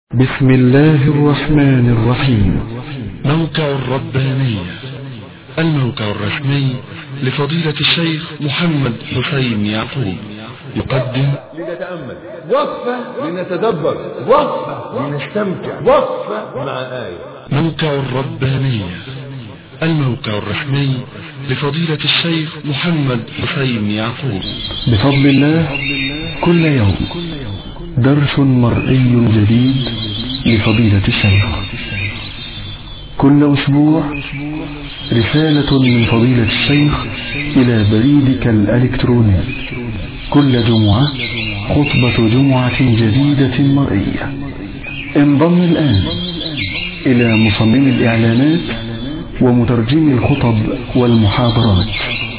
بسم الله الرحمن الرحيم موقع الربانية الموقع الرسمي لفضيلة الشيخ محمد حسين يعقوب يقدم لنتأمل وقفة لنتدبر وقفة لنستمتع وقفة مع آية موقع الربانية الموقع الرسمي لفضيلة الشيخ محمد حسين يعقوب بفضل الله كل يوم درس مرئي جديد لفضيلة الشيخ كل أسبوع رسالة من فضيلة الشيخ إلى بريدك الإلكتروني كل جمعة خطبة جمعة جديدة مرئية انضم الآن إلى مصمم الإعلانات ومترجم الخطب والمحاضرات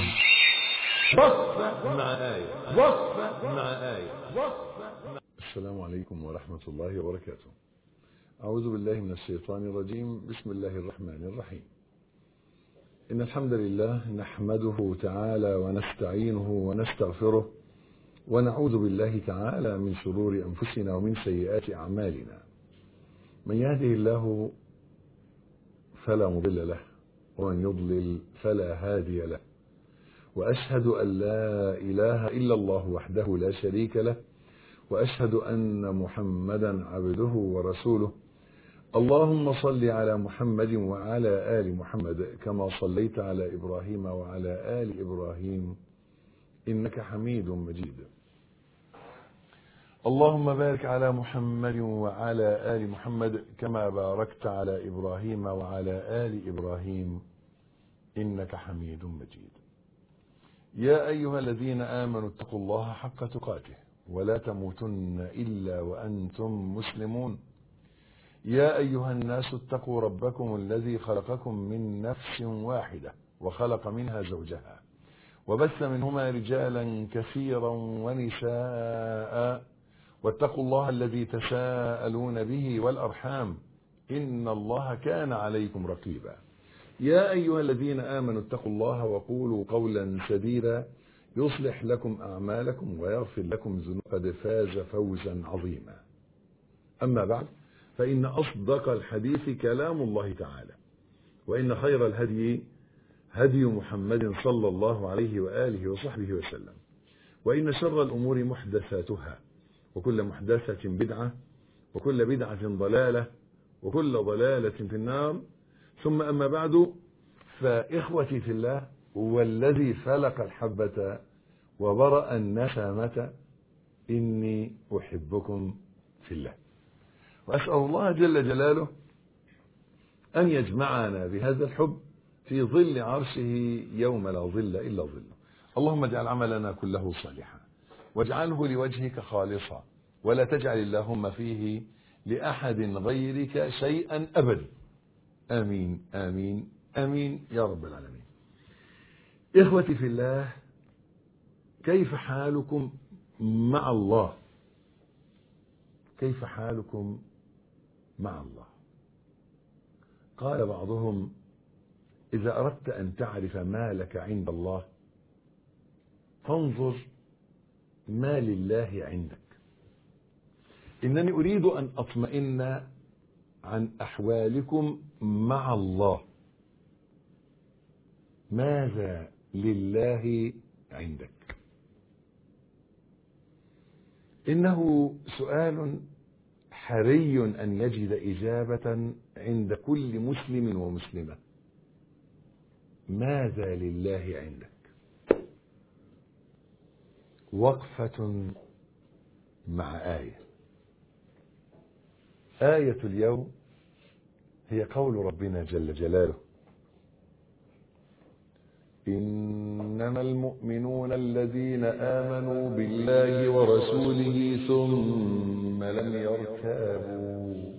وقفة مع آية وقفة مع آية وقفة مع السلام عليكم ورحمة الله وبركاته أعوذ بالله من الشيطان الرجيم بسم الله الرحمن الرحيم إن الحمد لله نحمده تعالى ونستعينه ونستغفره ونعوذ بالله تعالى من شرور أنفسنا ومن سيئات أعمالنا من يهده الله فلا مضل له ومن يضلل فلا هادي له وأشهد أن لا إله إلا الله وحده لا شريك له وأشهد أن محمدا عبده ورسوله اللهم صل على محمد وعلى آل محمد كما صليت على إبراهيم وعلى آل إبراهيم إنك حميد مجيد اللهم بارك على محمد وعلى آل محمد كما باركت على إبراهيم وعلى آل إبراهيم إنك حميد مجيد يا أيها الذين آمنوا اتقوا الله حق تقاته ولا تموتن إلا وأنتم مسلمون يا أيها الناس اتقوا ربكم الذي خلقكم من نفس واحدة وخلق منها زوجها وبث منهما رجالا كثيرا ونساء واتقوا الله الذي تساءلون به والأرحام إن الله كان عليكم رقيبا يا أيها الذين آمنوا اتقوا الله وقولوا قولا سديدا يصلح لكم أعمالكم ويغفر لكم ذنوب قد فاز فوزا عظيما أما بعد فإن أصدق الحديث كلام الله تعالى وإن خير الهدي هدي محمد صلى الله عليه وآله وصحبه وسلم وإن شر الأمور محدثاتها وكل محدثة بدعة وكل بدعة ضلالة وكل ضلالة في النار ثم أما بعد فإخوتي في الله والذي فلق الحبة وبرأ النسمة إني أحبكم في الله وأسأل الله جل جلاله أن يجمعنا بهذا الحب في ظل عرشه يوم لا ظل إلا ظله اللهم اجعل عملنا كله صالحا واجعله لوجهك خالصا ولا تجعل اللهم فيه لأحد غيرك شيئا أبدا آمين آمين آمين يا رب العالمين إخوتي في الله كيف حالكم مع الله كيف حالكم مع الله قال بعضهم إذا أردت أن تعرف ما لك عند الله فانظر ما لله عندك إنني أريد أن أطمئن عن أحوالكم مع الله ماذا لله عندك إنه سؤال حري أن يجد إجابة عند كل مسلم ومسلمة ماذا لله عندك وقفة مع آية آية اليوم هي قول ربنا جل جلاله إنما المؤمنون الذين آمنوا بالله ورسوله ثم لم يرتابوا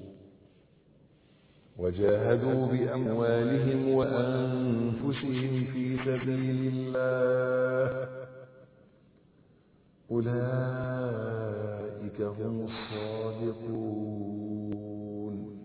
وجاهدوا بأموالهم وأنفسهم في سبيل الله أولئك هم الصادقون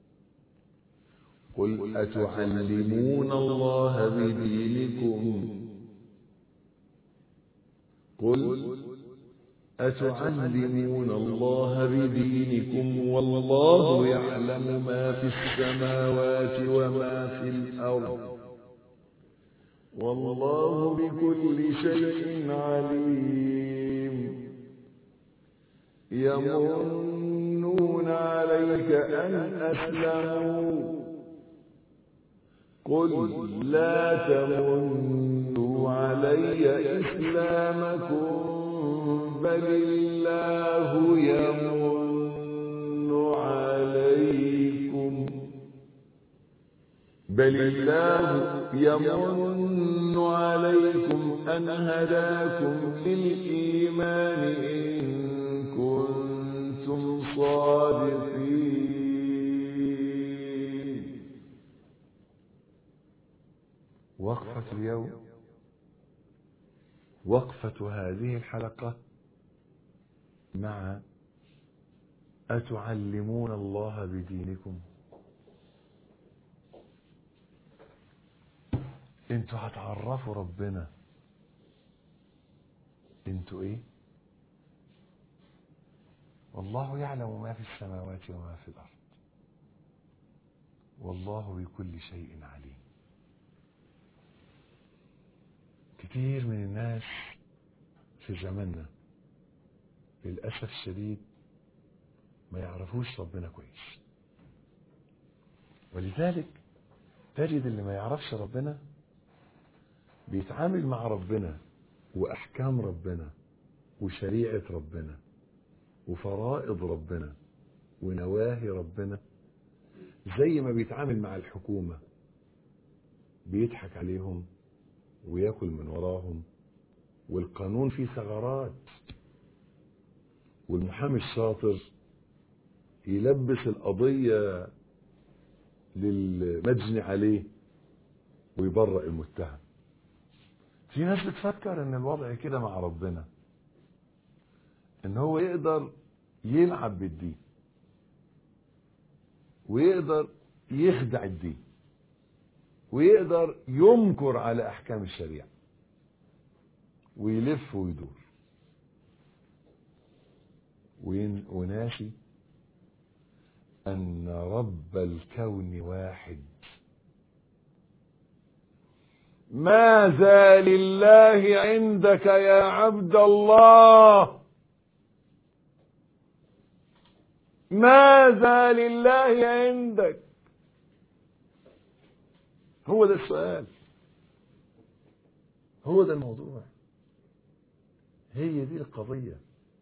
قل أتعلمون الله بدينكم قل أتعلمون الله بدينكم والله يعلم ما في السماوات وما في الأرض والله بكل شيء عليم يمنون عليك أن أسلموا قل لا تمنوا علي إسلامكم بل الله يمن عليكم بل الله يمن عليكم أن هداكم للإيمان إن كنتم صادقين وقفة اليوم وقفة هذه الحلقة مع أتعلمون الله بدينكم انتوا هتعرفوا ربنا انتوا ايه والله يعلم ما في السماوات وما في الارض والله بكل شيء عليم كتير من الناس في زماننا للأسف الشديد ما يعرفوش ربنا كويس ولذلك تجد اللي ما يعرفش ربنا بيتعامل مع ربنا وأحكام ربنا وشريعة ربنا وفرائض ربنا ونواهي ربنا زي ما بيتعامل مع الحكومة بيضحك عليهم وياكل من وراهم والقانون فيه ثغرات والمحامي الشاطر يلبس القضية للمجني عليه ويبرئ المتهم في ناس بتفكر ان الوضع كده مع ربنا ان هو يقدر يلعب بالدين ويقدر يخدع الدين ويقدر يمكر على احكام الشريعه ويلف ويدور وين- وناسي ان رب الكون واحد ماذا لله عندك يا عبد الله ماذا لله عندك هو ده السؤال هو ده الموضوع هي دي القضية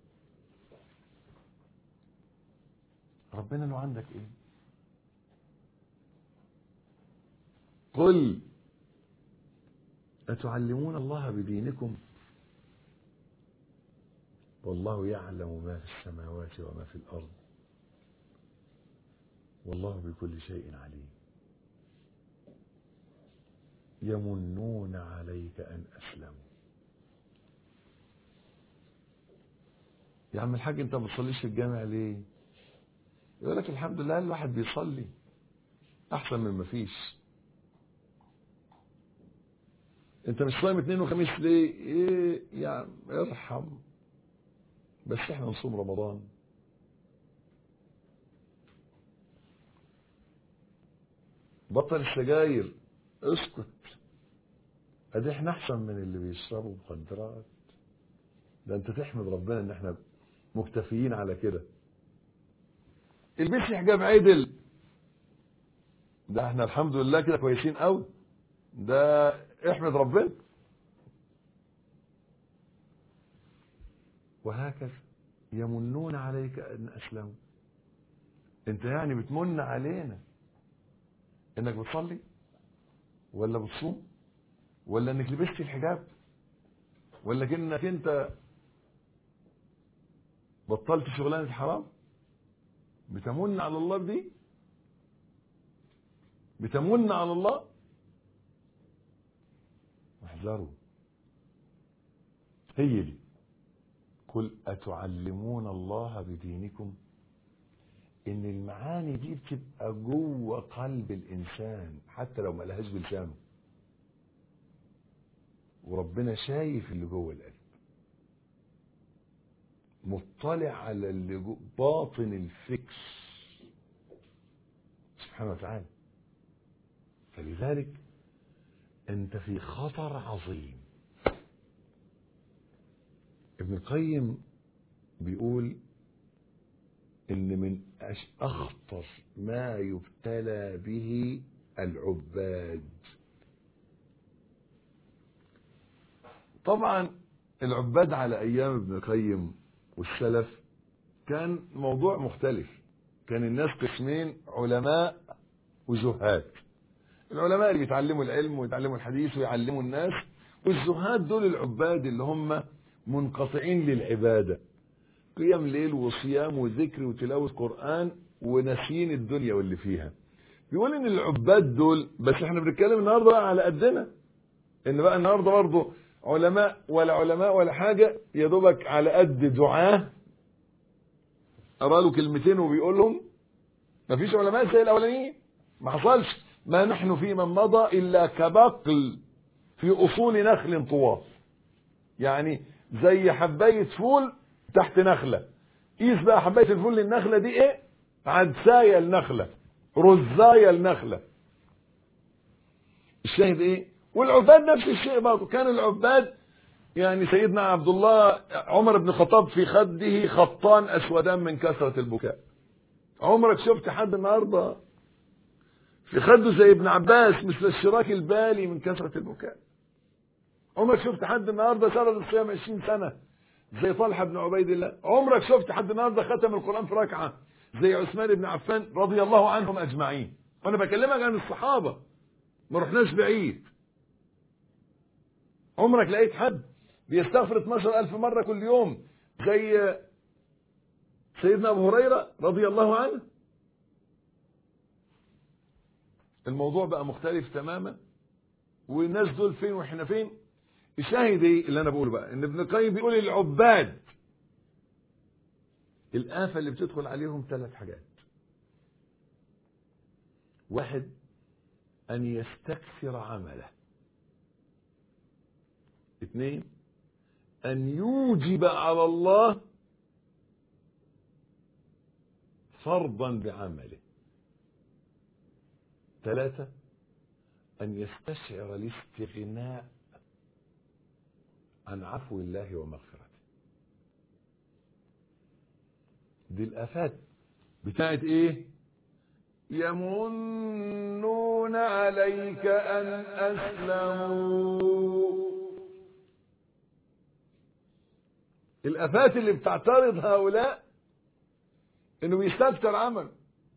ربنا له عندك ايه قل أتعلمون الله بدينكم والله يعلم ما في السماوات وما في الأرض والله بكل شيء عليم يمنون عليك أن أسلموا يا عم الحاج انت ما بتصليش في الجامع ليه يقول لك الحمد لله الواحد بيصلي احسن من ما فيش انت مش صايم اثنين وخميس ليه ايه يا عم ارحم بس احنا نصوم رمضان بطل السجاير اسكت ادي احنا احسن من اللي بيشربوا مخدرات ده انت تحمد ربنا ان احنا مكتفيين على كده البسي حجاب عدل ده احنا الحمد لله كده كويسين قوي ده احمد ربنا وهكذا يمنون عليك ان اسلموا انت يعني بتمن علينا انك بتصلي ولا بتصوم ولا انك لبست الحجاب ولا كأنك انت بطلت شغلانة الحرام بتمن على الله بدي بتمن على الله احذروا هي دي قل أتعلمون الله بدينكم إن المعاني دي بتبقى جوه قلب الإنسان حتى لو ما لهاش بلسانه وربنا شايف اللي جوه القلب مطلع على اللي جو- باطن الفكر سبحانه وتعالى فلذلك انت في خطر عظيم ابن القيم بيقول ان من أش- اخطر ما يبتلى به العباد طبعا العباد على ايام ابن القيم والسلف كان موضوع مختلف كان الناس قسمين علماء وزهاد العلماء اللي بيتعلموا العلم ويتعلموا الحديث ويعلموا الناس والزهاد دول العباد اللي هم منقطعين للعباده قيام ليل وصيام وذكر وتلاوه قران وناسيين الدنيا واللي فيها بيقول ان العباد دول بس احنا بنتكلم النهارده بقى على قدنا ان بقى النهارده برضه علماء ولا علماء ولا حاجه يا دوبك على قد دعاه قرا له كلمتين وبيقولهم مفيش علماء زي الاولانيين ما حصلش ما نحن في من مضى الا كبقل في اصول نخل طواف يعني زي حبايه فول تحت نخله قيس بقى حبايه الفول للنخله دي ايه عدسايه النخله رزايه النخله الشاهد ايه والعباد نفس الشيء برضه كان العباد يعني سيدنا عبد الله عمر بن الخطاب في خده خطان اسودان من كثره البكاء عمرك شفت حد النهارده في خده زي ابن عباس مثل الشراك البالي من كثره البكاء عمرك شفت حد النهارده سرد الصيام 20 سنه زي طلحه بن عبيد الله عمرك شفت حد النهارده ختم القران في ركعه زي عثمان بن عفان رضي الله عنهم اجمعين وانا بكلمك عن الصحابه ما رحناش بعيد عمرك لقيت حد بيستغفر 12000 مرة كل يوم زي سيدنا أبو هريرة رضي الله عنه الموضوع بقى مختلف تماما والناس دول فين واحنا فين الشاهد ايه اللي انا بقوله بقى ان ابن القيم بيقول العباد الآفة اللي بتدخل عليهم ثلاث حاجات واحد أن يستكثر عمله اثنين أن يوجب على الله فرضا بعمله ثلاثة أن يستشعر الاستغناء عن عفو الله ومغفرته دي الآفات بتاعت إيه يمنون عليك أن أسلموا الآفات اللي بتعترض هؤلاء إنه بيستكتر عمل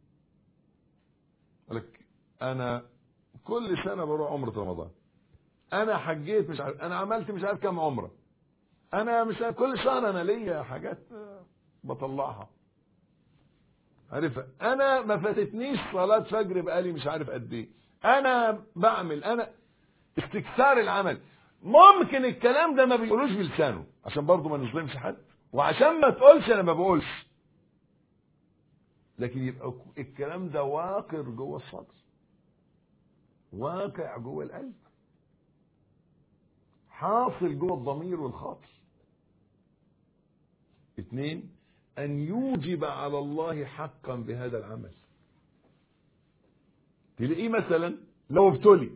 لك أنا كل سنة بروح عمرة رمضان أنا حجيت مش عارف أنا عملت مش عارف كام عمرة أنا مش عارف كل شهر أنا ليا حاجات بطلعها عارفها انا ما فاتتنيش صلاه فجر بقالي مش عارف قد ايه انا بعمل انا استكثار العمل ممكن الكلام ده ما بيقولوش بلسانه عشان برضه ما نظلمش حد وعشان ما تقولش انا ما بقولش لكن يبقى الكلام ده واقر جوه الصدر واقع جوه القلب حاصل جوه الضمير والخاطر اثنين أن يوجب على الله حقا بهذا العمل تلاقيه مثلا لو ابتلي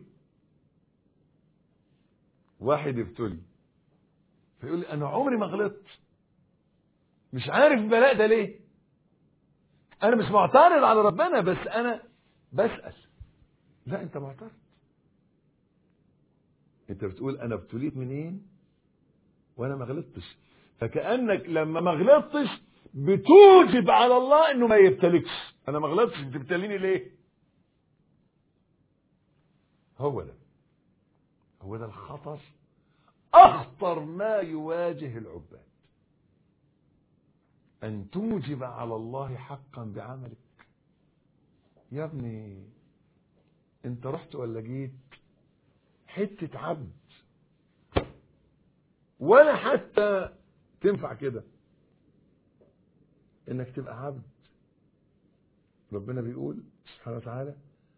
واحد ابتلي فيقول لي أنا عمري ما غلطت مش عارف البلاء ده ليه أنا مش معترض على ربنا بس أنا بسأل لا أنت معترض أنت بتقول أنا ابتليت منين وأنا ما غلطتش فكأنك لما ما غلطتش بتوجب على الله انه ما يبتلكش انا ما غلطتش بتبتليني ليه هو ده هو ده الخطر اخطر ما يواجه العباد ان توجب على الله حقا بعملك يا ابني انت رحت ولا جيت حتة عبد ولا حتى تنفع كده انك تبقى عبد ربنا بيقول سبحانه وتعالى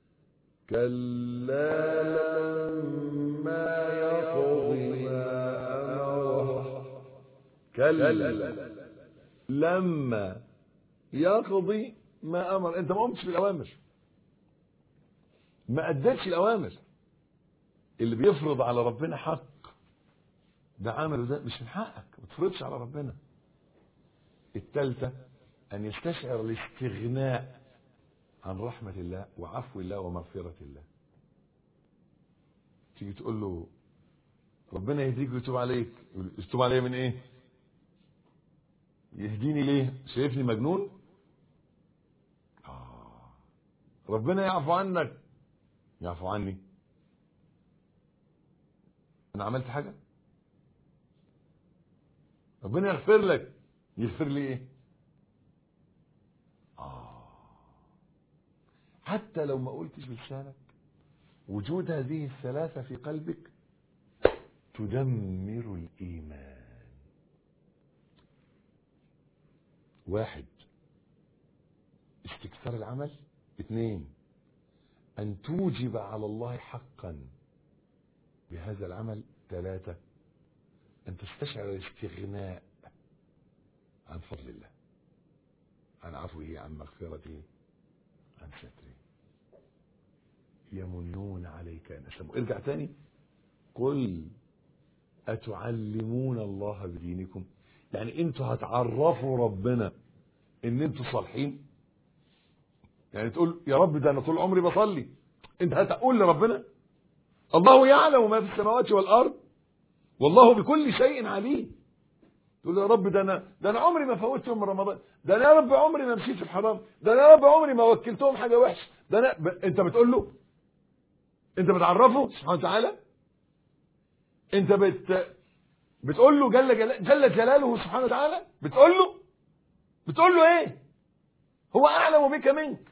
كلا لما يقض ما امره كلا لما يقضي ما امر انت ما قمتش بالاوامر ما ادتش الاوامر اللي بيفرض على ربنا حق ده عمله ده مش من حقك ما تفرضش على ربنا الثالثه ان يستشعر الاستغناء عن رحمه الله وعفو الله ومغفره الله تيجي تقول له ربنا يهديك ويتوب عليك يقول يتوب عليا من ايه يهديني ليه شايفني مجنون آه. ربنا يعفو عنك يعفو عني انا عملت حاجه ربنا يغفر لك يغفر لي ايه آه. حتى لو ما قلتش بلسانك وجود هذه الثلاثة في قلبك تدمر الإيمان واحد استكثار العمل اثنين أن توجب على الله حقا بهذا العمل ثلاثة أن تستشعر الاستغناء عن فضل الله عن عفوه عن مغفرته عن ستره يمنون عليك أن أسلموا ارجع تاني قل أتعلمون الله بدينكم يعني انتوا هتعرفوا ربنا ان انتوا صالحين يعني تقول يا رب ده انا طول عمري بصلي انت هتقول لربنا الله يعلم ما في السماوات والارض والله بكل شيء عليم تقول يا رب ده انا ده انا عمري ما فوتت يوم رمضان ده انا يا رب عمري ما مشيت في الحرام ده انا يا رب عمري ما وكلتهم حاجه وحشه ده انا ب... انت بتقول له انت بتعرفه سبحانه وتعالى انت بت بتقول له جل جل جل جلاله سبحانه وتعالى بتقول له بتقول له ايه هو اعلم بك منك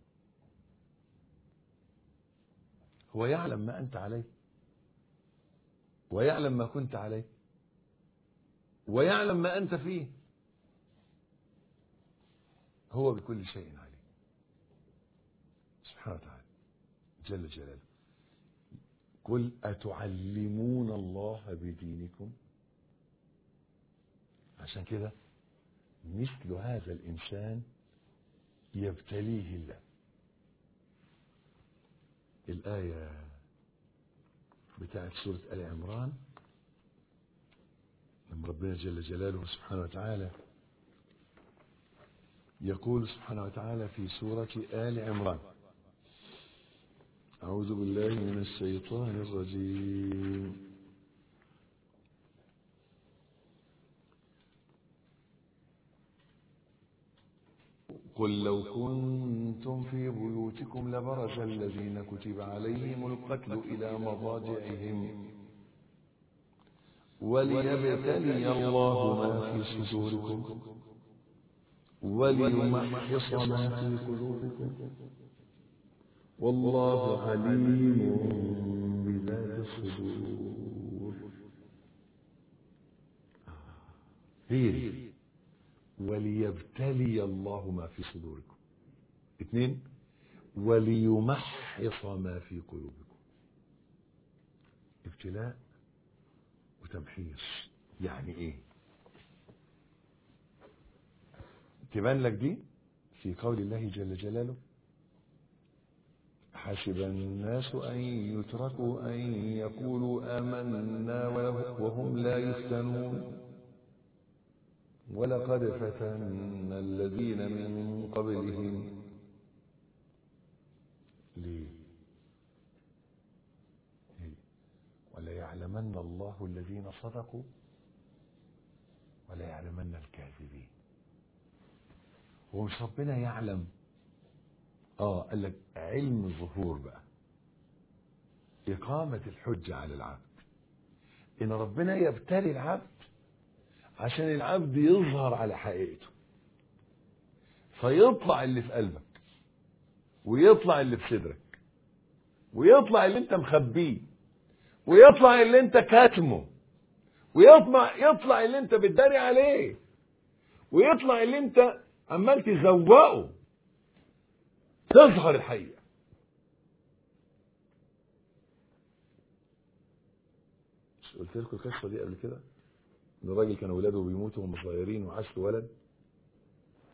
هو يعلم ما انت عليه ويعلم ما كنت عليه ويعلم ما انت فيه هو بكل شيء عليم سبحانه وتعالى جل جلاله قل أتعلمون الله بدينكم عشان كده مثل هذا الإنسان يبتليه الله الآية بتاعت سورة آل عمران لما ربنا جل جلاله سبحانه وتعالى يقول سبحانه وتعالى في سورة آل عمران أعوذ بالله من الشيطان الرجيم قل لو كنتم في بيوتكم لبرز الذين كتب عليهم القتل إلى مضاجعهم وليبتلي الله ما في صدوركم وليمحص ما في قلوبكم والله عليم بذات الصدور هي وليبتلي الله ما في صدوركم اثنين وليمحص ما في قلوبكم ابتلاء وتمحيص يعني ايه تبان لك دي في قول الله جل جلاله حسب الناس أن يتركوا أن يقولوا آمنا وهم لا يفتنون ولقد فتنا الذين من قبلهم ليه وليعلمن الله الذين صدقوا وليعلمن الكاذبين هو مش ربنا يعلم اه قال لك علم الظهور بقى إقامة الحجة على العبد إن ربنا يبتلي العبد عشان العبد يظهر على حقيقته فيطلع اللي في قلبك ويطلع اللي في صدرك ويطلع اللي انت مخبيه ويطلع اللي انت كاتمه ويطلع يطلع اللي انت بتداري عليه ويطلع اللي انت عمال تزوقه تظهر الحقيقة مش قلت لكم القصة دي قبل كده ان الراجل كان ولاده بيموتوا وهم صغيرين وعاش له ولد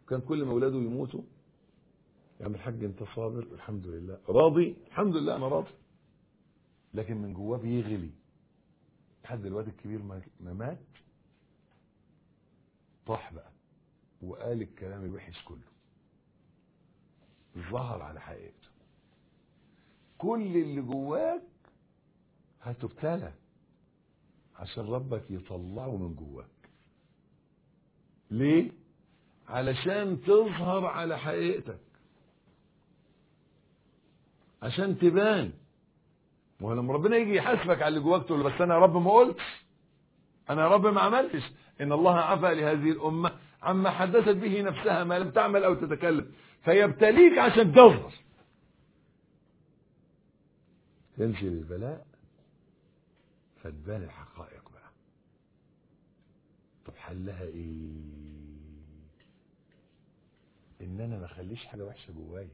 كان كل ما اولاده يموتوا يا عم الحاج انت صابر الحمد لله راضي الحمد لله انا راضي لكن من جواه بيغلي لحد الواد الكبير ما ما مات طاح بقى وقال الكلام الوحش كله ظهر على حقيقته كل اللي جواك هتبتلى عشان ربك يطلعه من جواك ليه علشان تظهر على حقيقتك عشان تبان ما هو لما ربنا يجي يحاسبك على اللي جواك تقول له بس انا يا رب ما قلتش انا يا رب ما عملتش ان الله عفى لهذه الامه عما حدثت به نفسها ما لم تعمل او تتكلم فيبتليك عشان تظهر تنزل البلاء فتبان الحقائق بقى طب حلها ايه ان انا ما اخليش حاجه وحشه جوايا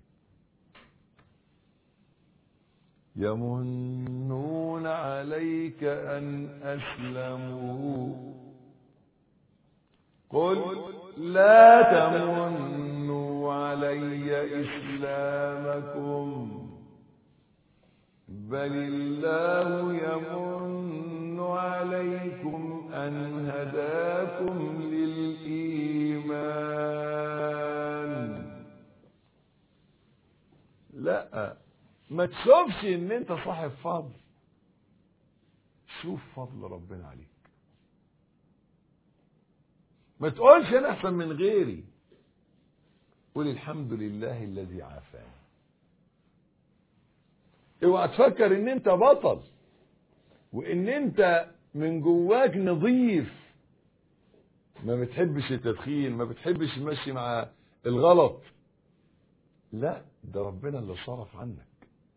يمنون عليك ان اسلموا قل لا تمنوا علي اسلامكم بل الله يمن عليكم ان هداكم للايمان لا ما تشوفش ان انت صاحب فضل شوف فضل ربنا عليك ما تقولش انا احسن من غيري قول الحمد لله الذي عافاني اوعى تفكر ان انت بطل وان انت من جواك نظيف ما بتحبش التدخين ما بتحبش المشي مع الغلط لا ده ربنا اللي صرف عنك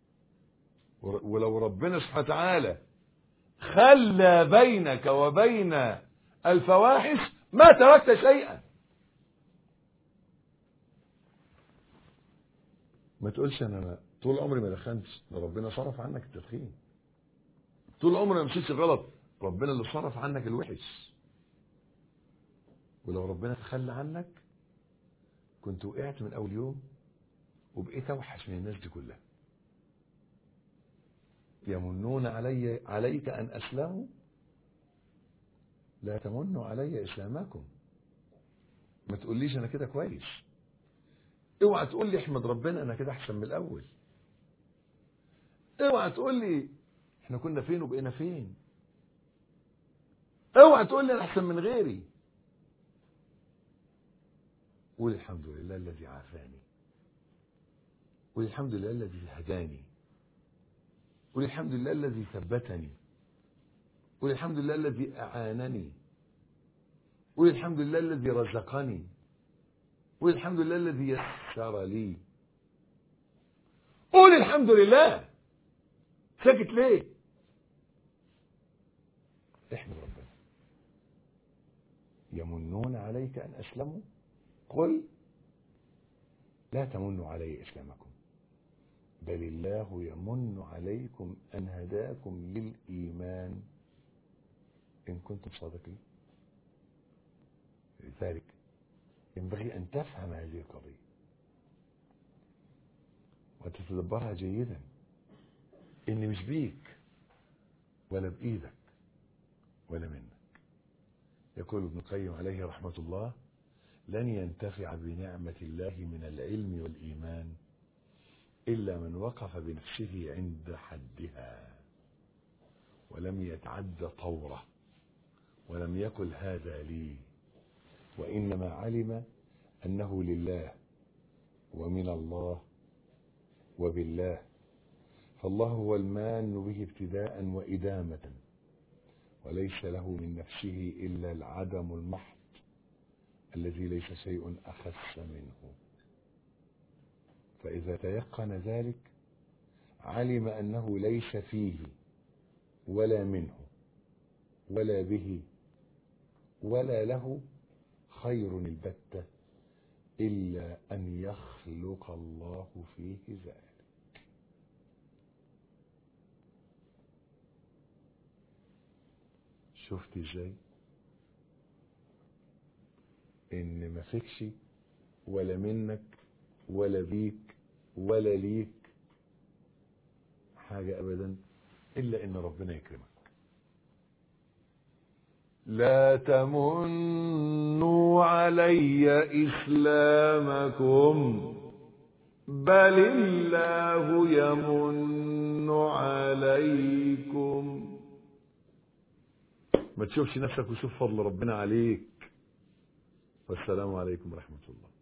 ولو ربنا سبحانه وتعالى خلى بينك وبين الفواحش ما تركت شيئا ما تقولش انا ما طول عمري ما دخنتش ده ربنا صرف عنك التدخين طول عمري ما مشيتش غلط ربنا اللي صرف عنك الوحش ولو ربنا تخلى عنك كنت وقعت من اول يوم وبقيت اوحش من الناس دي كلها يمنون علي عليك ان اسلموا لا تمنوا علي اسلامكم ما تقوليش انا كده كويس اوعى تقول لي احمد ربنا انا كده احسن من الاول اوعى تقول لي احنا كنا فين وبقينا فين اوعى تقول لي انا احسن من غيري قول الحمد لله الذي عافاني قول الحمد لله الذي هداني قل الحمد لله الذي ثبتني قل الحمد لله الذي أعانني قل الحمد لله الذي رزقني قل الحمد لله الذي يسر لي قول الحمد لله ساكت ليه احمد ربنا يمنون عليك أن أسلموا قل لا تمنوا علي إسلامكم بل الله يمن عليكم أن هداكم للإيمان إن كنتم صادقين لذلك ينبغي أن تفهم هذه القضية وتتدبرها جيدا إن مش بيك ولا بإيدك ولا منك يقول ابن القيم عليه رحمة الله لن ينتفع بنعمة الله من العلم والإيمان إلا من وقف بنفسه عند حدها ولم يتعد طوره ولم يقل هذا لي وإنما علم أنه لله ومن الله وبالله فالله هو المان به ابتداء وإدامة وليس له من نفسه إلا العدم المحض الذي ليس شيء أخس منه فإذا تيقن ذلك علم أنه ليس فيه ولا منه ولا به ولا له خير البتة إلا أن يخلق الله فيه ذلك شفت ازاي ان ما فيكش ولا منك ولا بيك ولا ليك حاجة أبدا إلا إن ربنا يكرمك لا تمنوا علي إسلامكم بل الله يمن عليكم ما تشوفش نفسك وشوف فضل ربنا عليك والسلام عليكم ورحمة الله